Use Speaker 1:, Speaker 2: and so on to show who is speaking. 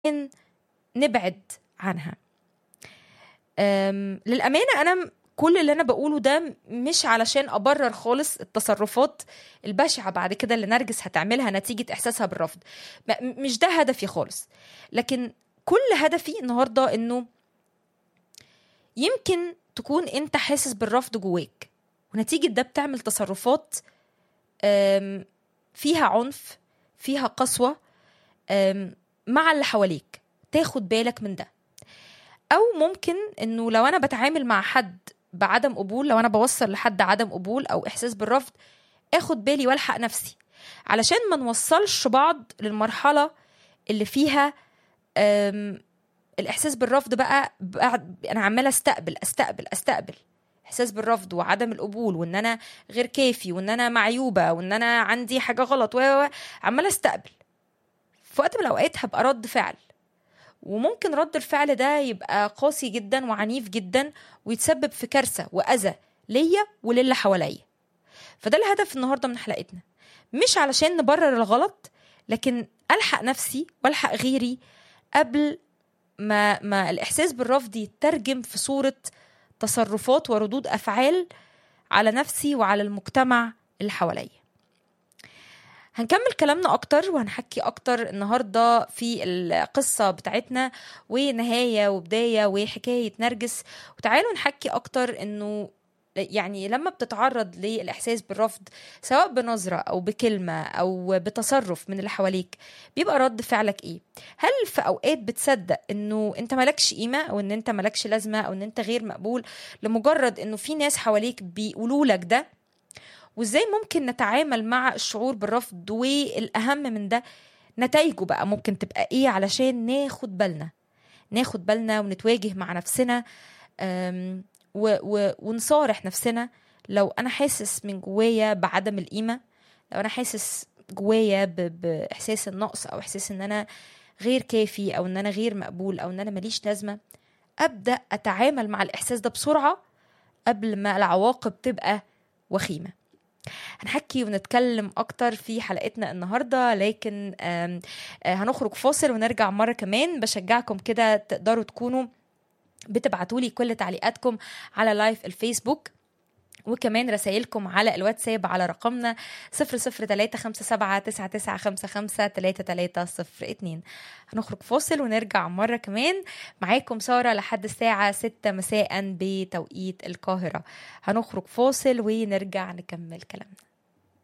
Speaker 1: نبعد عنها أم، للأمانة أنا م- كل اللي أنا بقوله ده مش علشان أبرر خالص التصرفات البشعة بعد كده اللي نرجس هتعملها نتيجة إحساسها بالرفض م- مش ده هدفي خالص لكن كل هدفي النهاردة إنه يمكن تكون أنت حاسس بالرفض جواك ونتيجة ده بتعمل تصرفات أم، فيها عنف فيها قسوة أم، مع اللي حواليك تاخد بالك من ده او ممكن انه لو انا بتعامل مع حد بعدم قبول لو انا بوصل لحد عدم قبول او احساس بالرفض اخد بالي والحق نفسي علشان ما نوصلش بعض للمرحله اللي فيها أم، الاحساس بالرفض بقى بعد انا عماله استقبل استقبل استقبل احساس بالرفض وعدم القبول وان انا غير كافي وان انا معيوبه وان انا عندي حاجه غلط و و- و- عماله استقبل في وقت من الاوقات هبقى رد فعل وممكن رد الفعل ده يبقى قاسي جدا وعنيف جدا ويتسبب في كارثه واذى ليا وللي حواليا فده الهدف النهارده من حلقتنا مش علشان نبرر الغلط لكن الحق نفسي والحق غيري قبل ما ما الاحساس بالرفض يترجم في صوره تصرفات وردود افعال على نفسي وعلى المجتمع اللي حواليا هنكمل كلامنا اكتر وهنحكي اكتر النهارده في القصه بتاعتنا ونهايه وبدايه وحكايه نرجس وتعالوا نحكي اكتر انه يعني لما بتتعرض للاحساس بالرفض سواء بنظره او بكلمه او بتصرف من اللي حواليك بيبقى رد فعلك ايه هل في اوقات بتصدق انه انت مالكش قيمه او ان انت مالكش لازمه او ان انت غير مقبول لمجرد انه في ناس حواليك بيقولوا لك ده وازاي ممكن نتعامل مع الشعور بالرفض والاهم من ده نتائجه بقى ممكن تبقى ايه علشان ناخد بالنا ناخد بالنا ونتواجه مع نفسنا أم، و و ونصارح نفسنا لو انا حاسس من جوايا بعدم القيمه لو انا حاسس جوايا ب- باحساس النقص او احساس ان انا غير كافي او ان انا غير مقبول او ان انا ماليش لازمه ابدا اتعامل مع الاحساس ده بسرعه قبل ما العواقب تبقى وخيمه هنحكي ونتكلم اكتر في حلقتنا النهارده لكن آم، آه، هنخرج فاصل ونرجع مره كمان بشجعكم كده تقدروا تكونوا بتبعتوا لي كل تعليقاتكم على لايف الفيسبوك وكمان رسائلكم على الواتساب على رقمنا 00357 هنخرج فاصل ونرجع مرة كمان معاكم سارة لحد الساعة 6 مساء بتوقيت القاهرة هنخرج فاصل ونرجع نكمل كلامنا